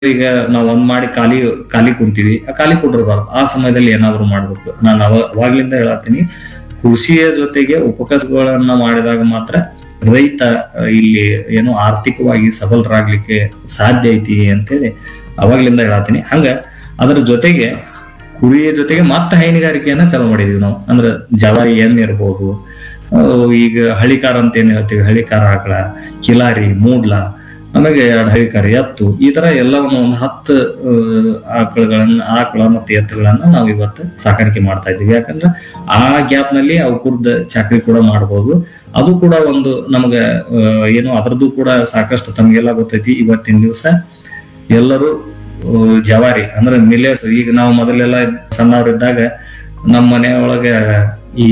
ಈಗ ನಾವ್ ಒಂದ್ ಮಾಡಿ ಖಾಲಿ ಖಾಲಿ ಕೊಡ್ತೀವಿ ಆ ಖಾಲಿ ಕೊಟ್ಟಿರ್ಬಾರ್ದು ಆ ಸಮಯದಲ್ಲಿ ಏನಾದ್ರು ಮಾಡ್ಬೇಕು ನಾನು ಅವ ಅವಾಗ್ಲಿಂದ ಹೇಳತ್ತೀನಿ ಕೃಷಿಯ ಜೊತೆಗೆ ಉಪಕಸಗಳನ್ನ ಮಾಡಿದಾಗ ಮಾತ್ರ ರೈತ ಅಹ್, ಇಲ್ಲಿ ಏನು ಆರ್ಥಿಕವಾಗಿ ಸಬಲರಾಗ್ಲಿಕ್ಕೆ ಸಾಧ್ಯ ಐತಿ ಅಂತೇಳಿ ಅವಾಗ್ಲಿಂದ ಹೇಳತ್ತೀನಿ ಹಂಗ ಅದ್ರ ಜೊತೆಗೆ ಕುರಿಯ ಜೊತೆಗೆ ಮತ್ತೆ ಹೈನುಗಾರಿಕೆಯನ್ನ ಚಾಲೂ ಮಾಡಿದೀವಿ ನಾವು ಅಂದ್ರೆ ಜವಾರಿ ಎಮ್ಮೆ ಇರ್ಬೋದು ಅಹ್, ಈಗ ಹಳಿಕಾರ ಅಂತ ಏನ್ ಹೇಳ್ತೀವಿ ಹಳಿಕಾರ ಆಕಳ ಕಿಲಾರಿ ಮೂಡ್ಲ ಆಮೇಲೆ ಎರಡು ಹಳಿಕಾರ ಎತ್ತು ಈ ತರ ಎಲ್ಲವನ್ನು ಒಂದು ಹತ್ತು ಅಹ್, ಆಕಳುಗಳನ್ನ ಆಕಳ ಮತ್ತೆ ಎತ್ತುಗಳನ್ನ ನಾವು ಇವತ್ತು ಸಾಕಾಣಿಕೆ ಮಾಡ್ತಾ ಇದ್ದೀವಿ ಯಾಕಂದ್ರೆ ಆ ಗ್ಯಾಪ್ ನಲ್ಲಿ ಅವಕುರ್ದ ಚಾಕ್ರಿ ಕೂಡ ಮಾಡ್ಬೋದು ಅದು ಕೂಡ ಒಂದು ನಮಗ ಅಹ್, ಏನು ಅದರದ್ದು ಕೂಡ ಸಾಕಷ್ಟು ತಮಗೆಲ್ಲ ಗೊತ್ತೈತಿ ಇವತ್ತಿನ ದಿವಸ ಎಲ್ಲರೂ ಅಹ್, ಜವಾರಿ ಅಂದ್ರೆ ಮಿಲೆಟ್ಸ್ ಈಗ ನಾವು ಮೊದಲೆಲ್ಲ ಸಣ್ಣವರಿದ್ದಾಗ ನಮ್ಮ ಮನೆಯೊಳಗ ಈ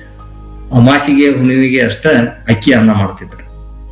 ಅಮಾಸಿಗೆ ಹುಣ್ಣಿಮೆಗೆ ಅಷ್ಟ ಅಕ್ಕಿ ಅನ್ನ ಮಾಡ್ತಿದ್ರು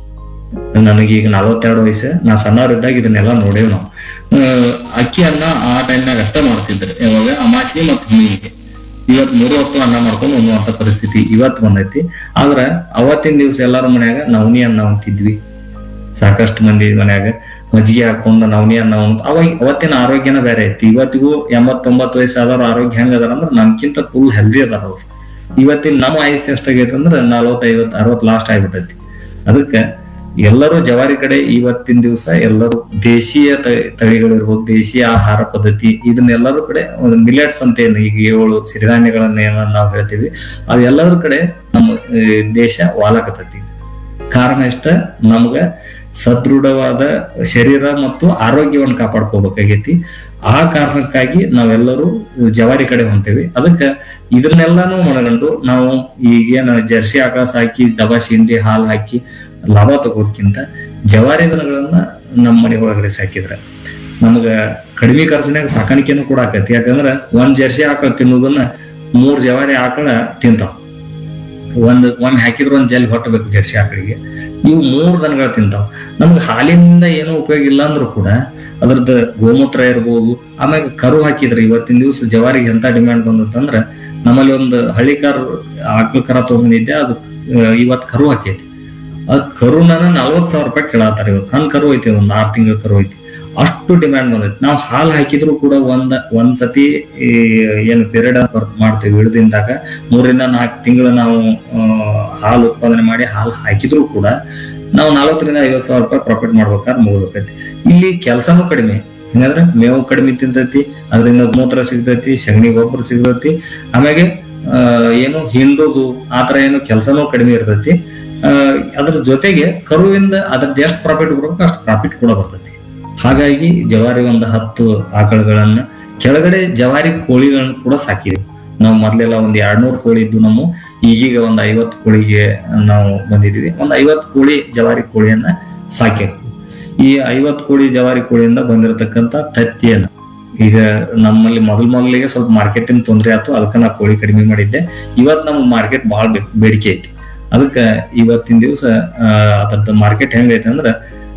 ನನಗೆ ಈಗ ನಲವತ್ತೆರಡು ವಯಸ್ಸು ನಾ ಸಣ್ಣವರಿದ್ದಾಗ ಇದನ್ನೆಲ್ಲ ನೋಡೇವ್ ನಾವು ಅಹ್, ಅಕ್ಕಿ ಅನ್ನ ಆ ಟೈಮ್ನಾಗ ಅಷ್ಟ ಮಾಡ್ತಿದ್ರು ಯಾವಾಗ ಅಮಾಸಿ ಮತ್ತು ಹುಣ್ಣಿಮೆಗೆ ಇವತ್ ಮೂರು ಹೊತ್ತು ಅನ್ನ ಮಾಡ್ಕೊಂಡು ಉಣ್ಣುವಂತ ಪರಿಸ್ಥಿತಿ ಇವತ್ತು ಬಂದೈತಿ ಆದ್ರ ಅವತ್ತಿನ ದಿವಸ ಎಲ್ಲಾರ ಮನ್ಯಾಗ ನವನಿ ಅನ್ನ ಉಂತಿದ್ವಿ ಸಾಕಷ್ಟು ಮಂದಿ ಮನ್ಯಾಗ ಮಜ್ಜಿಗೆ ಹಾಕೊಂಡು ನವನಿ ಅನ್ನ ಉಣ್ತ ಅವಾಗ ಅವತ್ತಿನ ಆರೋಗ್ಯನ ಬೇರೆ ಐತಿ ಇವತ್ತಿಗೂ ಎಂಬತ್ತೊಂಬತ್ತು ವಯಸ್ಸಾದವ್ರ ಆರೋಗ್ಯ ಹೆಂಗ್ ಅದಾರ ಅಂದ್ರ ನಮ್ಕಿಂತ ಫುಲ್ ಹೆಲ್ದಿ ಅದಾರ ಅವ್ರು ಇವತ್ತಿನ ನಮ್ಮ ಆಯುಷ್ಯ ಎಷ್ಟಾಗೈತೆ ಅಂದ್ರ ನಲವತ್ತ ಐವತ್ ಅರವತ್ ಲಾಸ್ಟ್ ಆಗ್ಬಿಟ್ಟೈತಿ ಅದಕ್ಕೆ ಎಲ್ಲರೂ ಜವಾರಿ ಕಡೆ ಇವತ್ತಿನ ದಿವಸ ಎಲ್ಲರೂ ದೇಶೀಯ ತಳಿ ತಳಿಗಳಿರ್ಬೋದು ದೇಶೀಯ ಆಹಾರ ಪದ್ಧತಿ ಇದನ್ನೆಲ್ಲರೂ ಕಡೆ ಮಿಲೆಟ್ಸ್ ಅಂತ ಏನು ಈಗ ಏಳು ಸಿರಿಧಾನ್ಯಗಳನ್ನ ಏನ ನಾವು ಹೇಳ್ತೀವಿ ಅದೆಲ್ಲರ ಕಡೆ ನಮ್ಮ ಆ, ದೇಶ ವಾಲಕತೈತಿ ಕಾರಣ ಇಷ್ಟ ನಮ್ಗ ಸದೃಢವಾದ ಶರೀರ ಮತ್ತು ಆರೋಗ್ಯವನ್ನು ಕಾಪಾಡ್ಕೋಬೇಕಾಗೈತಿ ಆ ಕಾರಣಕ್ಕಾಗಿ ನಾವೆಲ್ಲರೂ ಜವಾರಿ ಕಡೆ ಹೊಂಟೇವಿ ಅದಕ್ಕ ಇದನ್ನೆಲ್ಲಾನು ಮನಗಂಡು ನಾವು ಈಗೇನ ಜರ್ಸಿ ಆಕಳ ಸಾಕಿ ದಬಾಶಿ ಹಿಂಡಿ ಹಾಲು ಹಾಕಿ ಲಾಭ ತಗೋದಕ್ಕಿಂತ ಜವಾರಿ ದನಗಳನ್ನ ನಮ್ಮ ಮನೆ ಒಳಗಡೆ ಸಾಕಿದ್ರ ನಮಗ ಕಡಿಮೆ ಖರ್ಚಿನಾಗ ಸಾಕಾಣಿಕೆನೂ ಕೂಡ ಆಕತಿ ಯಾಕಂದ್ರ ಒಂದ್ ಜರ್ಸಿ ಆಕಳ ತಿನ್ನೋದನ್ನ ಮೂರ್ ಜವಾರಿ ಆಕಳ ತಿಂತಾವ ಒಂದ್ ಒಮ್ಮೆ ಹಾಕಿದ್ರ ಒಂದ್ ಜಲ್ ಹೊಟ್ಟಬೇಕು ಜರ್ಸಿ ಆಕಳಿಗೆ ಇವು ಮೂರ್ ದನಗಳು ತಿಂತಾವ ನಮ್ಗೆ ಹಾಲಿನಿಂದ ಏನೂ ಉಪಯೋಗ ಇಲ್ಲ ಅಂದ್ರೂ ಕೂಡ ಅದ್ರದ್ದು ಗೋಮೂತ್ರ ಇರ್ಬೋದು ಆಮ್ಯಾಗ ಕರು ಹಾಕಿದ್ರೆ ಇವತ್ತಿನ ದಿವಸ ಜವಾರಿಗೆ ಎಂತ ಡಿಮ್ಯಾಂಡ್ ಬಂದತ್ತಂದ್ರ ನಮ್ಮಲ್ಲಿ ಒಂದು ಹಳ್ಳಿ ಕಾರ್ ಆಕಳ ಕರ ತಗೊಂಡಿದ್ದೆ ಅದು ಇವತ್ ಕರು ಹಾಕೈತಿ ಅದ್ ಕರುನ ನಲ್ವತ್ ಸಾವಿರ ರೂಪಾಯಿ ಕೇಳತ್ತಾರ ಇವತ್ತು ಸಣ್ಣ ಕರು ಐತಿ ಒಂದ್ ಆರ್ ತಿಂಗಳ ಕರು ಐತಿ ಅಷ್ಟು ಡಿಮ್ಯಾಂಡ್ ಬಂದೈತಿ ನಾವು ಹಾಲು ಹಾಕಿದ್ರು ಕೂಡ ಒಂದ್ ಒಂದ್ ಸತಿ ಈ ಏನು ಪೀರಿಯಡ್ ಮಾಡ್ತೀವಿ ಇಳಿದಿಂದಾಗ ಮೂರಿಂದ ನಾಲ್ಕು ತಿಂಗಳು ನಾವು ಆ, ಹಾಲು ಉತ್ಪಾದನೆ ಮಾಡಿ ಹಾಲು ಹಾಕಿದ್ರು ಕೂಡ ನಾವು ನಲವತ್ತರಿಂದ ಐವತ್ತು ಸಾವಿರ ರೂಪಾಯಿ ಪ್ರಾಫಿಟ್ ಮಾಡ್ಬೇಕಾದ್ರೆ ಮುಗಿದೈತಿ ಇಲ್ಲಿ ಕೆಲಸನೂ ಕಡಿಮೆ ಹೆಂಗಂದ್ರೆ ಮೇವು ಕಡಿಮೆ ತಿಂತೈತಿ ಅದರಿಂದ ಮೂತ್ರ ಸಿಗ್ತೈತಿ ಸಗಣಿ ಗೊಬ್ಬರ ಸಿಗ್ತೈತಿ ಆಮ್ಯಾಗೆ ಆ, ಏನು ಹಿಂಡುದು ಆತರ ಏನು ಕೆಲಸನೂ ಕಡಿಮೆ ಇರ್ತೈತಿ ಆ, ಅದ್ರ ಜೊತೆಗೆ ಕರುವಿಂದ ಅದ್ರದ್ದು ಎಷ್ಟು ಪ್ರಾಫಿಟ್ ಬರ್ಬೇಕು ಅಷ್ಟು ಪ್ರಾಫಿಟ್ ಕೂಡ ಬರ್ತೈತಿ ಹಾಗಾಗಿ ಜವಾರಿ ಒಂದು ಹತ್ತು ಆಕಳುಗಳನ್ನ ಕೆಳಗಡೆ ಜವಾರಿ ಕೋಳಿಗಳನ್ನ ಕೂಡ ಸಾಕಿದ್ವಿ ನಾವು ಮೊದ್ಲೆಲ್ಲ ಒಂದ್ ಎರಡ್ನೂರು ಕೋಳಿ ಇದ್ದು ನಮ್ಮ ಈಗೀಗ ಒಂದ್ ಐವತ್ತು ಕೋಳಿಗೆ ನಾವು ಬಂದಿದ್ವಿ ಒಂದ್ ಐವತ್ತು ಕೋಳಿ ಜವಾರಿ ಕೋಳಿಯನ್ನ ಸಾಕಿ ಈ ಐವತ್ತು ಕೋಳಿ ಜವಾರಿ ಕೋಳಿಯಿಂದ ಬಂದಿರತಕ್ಕಂತ ತತ್ತಿಯನ್ನ ಈಗ ನಮ್ಮಲ್ಲಿ ಮೊದಲ್ ಮೊದಲಿಗೆ ಸ್ವಲ್ಪ ಮಾರ್ಕೆಟಿಂಗ್ ತೊಂದರೆ ಆಯ್ತು ಅದಕ್ಕೆ ನಾ ಕೋಳಿ ಕಡಿಮೆ ಮಾಡಿದ್ದೆ ಇವತ್ ನಮ್ಗೆ ಮಾರ್ಕೆಟ್ ಭಾಳ ಬೇಡಿಕೆ ಐತಿ ಅದಕ್ಕೆ ಇವತ್ತಿನ ದಿವಸ ಅದ್ರದ್ದು ಮಾರ್ಕೆಟ್ ಹೆಂಗೈತೆ ಅಂದ್ರ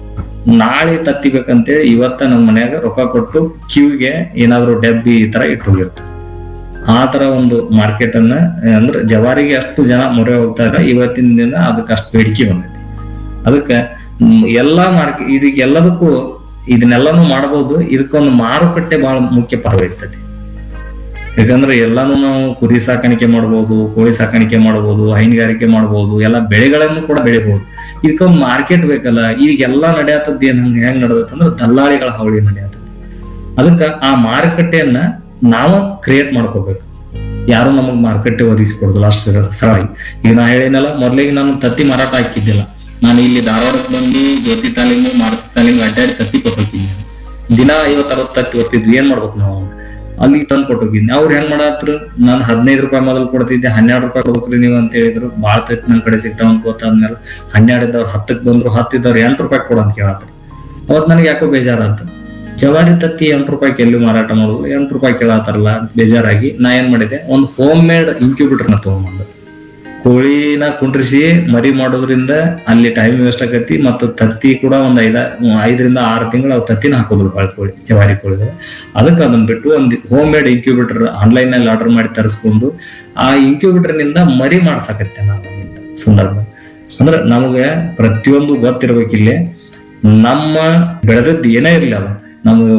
ನಾಳೆ ತತ್ತಿ ಬೇಕಂತೇಳಿ ಇವತ್ತ ನಮ್ಮ ಮನ್ಯಾಗ ರೊಕ್ಕ ಕೊಟ್ಟು ಕ್ಯೂಗೆ ಏನಾದ್ರು ಡಬ್ಬಿ ಈ ತರ ಇಟ್ಟು ಹೋಗಿರ್ತಾರೆ ಆ ತರ ಒಂದು ಮಾರ್ಕೆಟ್ ಅನ್ನ ಅಂದ್ರೆ ಜವಾರಿಗೆ ಅಷ್ಟು ಜನ ಮೊರೆ ಹೋಗ್ತಾರೆ ಇವತ್ತಿನ ದಿನ ಅದಕ್ಕೆ ಅಷ್ಟು ಬೇಡಿಕೆ ಬಂದೈತಿ ಅದಕ್ಕೆ ಮ್, ಎಲ್ಲಾ ಮಾರ್ಕೆಟ್ ಇದಕ್ಕೆ ಎಲ್ಲದಕ್ಕೂ ಇದನ್ನೆಲ್ಲಾನು ಮಾಡಬಹುದು ಇದಕ್ಕೊಂದು ಮಾರುಕಟ್ಟೆ ಬಹಳ ಮುಖ್ಯ ಪಾತ್ರವಹಿಸ್ತೈತಿ ಯಾಕಂದ್ರೆ ಎಲ್ಲಾನು ನಾವು ಕುರಿ ಸಾಕಾಣಿಕೆ ಮಾಡ್ಬೋದು ಕೋಳಿ ಸಾಕಾಣಿಕೆ ಮಾಡ್ಬೋದು ಹೈನುಗಾರಿಕೆ ಮಾಡ್ಬೋದು ಎಲ್ಲ ಬೆಳೆಗಳನ್ನು ಕೂಡ ಬೆಳಿಬಹುದು ಇದಕ್ಕೊಂದು ಮಾರ್ಕೆಟ್ ಬೇಕಲ್ಲ ಈಗ ಎಲ್ಲಾ ನಡೆಯತ್ತದ ಏನ್ ಹಂಗ ಹೆಂಗ್ ನಡೆದತ್ತ ಅಂದ್ರೆ ದಲ್ಲಾಳಿಗಳ ಹಾವಳಿ ನಡೆಯತ್ತದ ಅದಕ್ಕ ಆ ಮಾರುಕಟ್ಟೆಯನ್ನ ನಾವ ಕ್ರಿಯೇಟ್ ಮಾಡ್ಕೋಬೇಕು ಯಾರು ನಮಗ್ ಮಾರುಕಟ್ಟೆ ಒದಗಿಸ್ಕೊಡುದಿಲ್ಲ ಅಷ್ಟು ಸರಳ- ಸರಳಾಗಿ ಈಗ ನಾ ಹೇಳಿನಲ್ಲ ಮೊದ್ಲಿಗೆ ನಾನು ತತ್ತಿ ಮಾರಾಟ ಹಾಕಿದ್ದಿಲ್ಲ ನಾನು ಇಲ್ಲಿ ಧಾರವಾಡಕ್ಕೆ ಬಂದು ಜ್ಯೋತಿ ತಾಲೀಮು ಮಾರುತಿ ತಾಲೀಮು ಅಡ್ಡಾಡಿ ತತ್ತಿ ಕೊಟ್ಟಿದ್ದೀನಿ ದಿನ ಐವತ್ ಅರವತ್ ತತ್ತಿ ಓದ್ತಿದ್ವಿ ಏನ್ ಮಾಡ್ಬೇಕು ನಾವು ಅಲ್ಲಿಗೆ ತಂದು ಕೊಟ್ಟೋಗಿದ್ನಿ ಅವ್ರು ಹೆಂಗ್ ಮಾಡತ್ರು ನಾನು ಹದಿನೈದು ರೂಪಾಯಿ ಮೊದಲು ಕೊಡ್ತಿದ್ದೆ ಹನ್ನೆರಡು ರೂಪಾಯಿ ಕೊಡ್ಬೇಕ್ರಿ ನೀವು ಅಂತ ಹೇಳಿದ್ರು ಬಾಳ ತತ್ತಿ ನನ್ ಕಡೆ ಸಿಗ್ತಾವ ಅಂತ ಗೊತ್ತಾದ್ಮೇಲೆ ಹನ್ನೆರಡು ಇದ್ದವ್ರು ಹತ್ತಕ್ ಬಂದ್ರು ಹತ್ತಿದ್ದವ್ರು ಎಂಟು ರೂಪಾಯಿ ಕೊಡು ಅಂತ ಕೇಳತ್ರು ಅವತ್ ನನಗೆ ಯಾಕೋ ಬೇಜಾರಾಯ್ತು ಜವಾರಿ ತತ್ತಿ ಎಂಟು ರೂಪಾಯಿ ಎಲ್ಲಿ ಮಾರಾಟ ಮಾಡೋದು ಎಂಟು ರೂಪಾಯಿ ಕೇಳತ್ತಾರಲ್ಲ ಬೇಜಾರಾಗಿ ನಾ ಏನ್ ಮಾಡಿದೆ ಒಂದು ಹೋಮ್ ಮೇಡ್ ಇನ್ಕ್ಯೂಬೇಟರ್ನ ತಗೊಂಬಂದು ಕೋಳಿನ ಕುಂಡ್ರಿಸಿ ಮರಿ ಮಾಡೋದ್ರಿಂದ ಅಲ್ಲಿ ಟೈಮ್ ವೇಸ್ಟ್ ಆಗತಿ ಮತ್ತು ತತ್ತಿ ಕೂಡ ಒಂದ್ ಐದ ಐದರಿಂದ ಆರು ತಿಂಗಳು ಅವು ತತ್ತಿನ ಹಾಕೋದ್ರು ಬಾಳ್ ಕೋಳಿ ಜವಾರಿ ಕೋಳಿಗಳು ಅದಕ್ಕೆ ಅದನ್ನ ಬಿಟ್ಟು ಒಂದು ಹೋಮ್ ಮೇಡ್ ಇನ್ಕ್ಯೂಬೇಟರ್ ಆನ್ಲೈನ್ ನಲ್ಲಿ ಆರ್ಡರ್ ಮಾಡಿ ತರಿಸ್ಕೊಂಡು ಆ ಇನ್ಕ್ಯೂಬೇಟರ್ ನಿಂದ ಮರಿ ಮಾಡ್ಸಕತ್ತೆ ನಾನು ಅಲ್ಲಿಂದ ಸಂದರ್ಭ ಅಂದ್ರೆ ನಮಗೆ ಪ್ರತಿಯೊಂದು ಗೊತ್ತಿರ್ಬೇಕಿಲ್ಲಿ ನಮ್ಮ ಬೆಳೆದದ್ದು ಏನೇ ಇರ್ಲಿ ಅಲ್ಲ ನಮ್ಮ